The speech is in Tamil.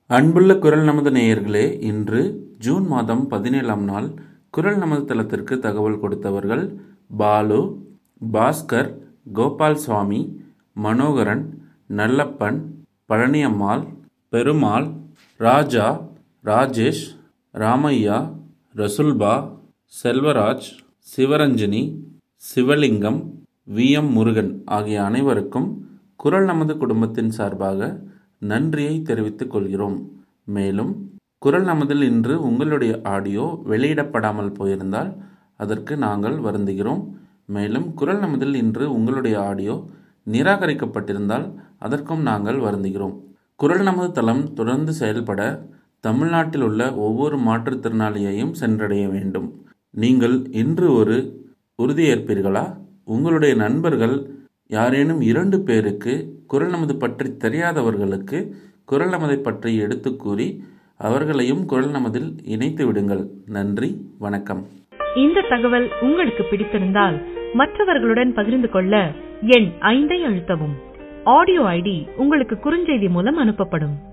அன்புள்ள குரல் நமது நேயர்களே இன்று ஜூன் மாதம் பதினேழாம் நாள் குரல் நமது தளத்திற்கு தகவல் கொடுத்தவர்கள் பாலு பாஸ்கர் கோபால் சுவாமி மனோகரன் நல்லப்பன் பழனியம்மாள் பெருமாள் ராஜா ராஜேஷ் ராமையா ரசுல்பா செல்வராஜ் சிவரஞ்சனி சிவலிங்கம் வி எம் முருகன் ஆகிய அனைவருக்கும் குரல் நமது குடும்பத்தின் சார்பாக நன்றியை தெரிவித்துக் கொள்கிறோம் மேலும் குரல் நமதில் இன்று உங்களுடைய ஆடியோ வெளியிடப்படாமல் போயிருந்தால் அதற்கு நாங்கள் வருந்துகிறோம் மேலும் குரல் நமதில் இன்று உங்களுடைய ஆடியோ நிராகரிக்கப்பட்டிருந்தால் அதற்கும் நாங்கள் வருந்துகிறோம் குரல் நமது தளம் தொடர்ந்து செயல்பட தமிழ்நாட்டில் உள்ள ஒவ்வொரு மாற்றுத்திறனாளியையும் சென்றடைய வேண்டும் நீங்கள் இன்று ஒரு உறுதியேற்பீர்களா உங்களுடைய நண்பர்கள் யாரேனும் இரண்டு பேருக்கு குரல் நமது பற்றி தெரியாதவர்களுக்கு குரல் நமதை பற்றி எடுத்து கூறி அவர்களையும் குரல் நமதில் இணைத்து விடுங்கள் நன்றி வணக்கம் இந்த தகவல் உங்களுக்கு பிடித்திருந்தால் மற்றவர்களுடன் பகிர்ந்து கொள்ள எண் ஐந்தை அழுத்தவும் ஆடியோ ஐடி உங்களுக்கு குறுஞ்செய்தி மூலம் அனுப்பப்படும்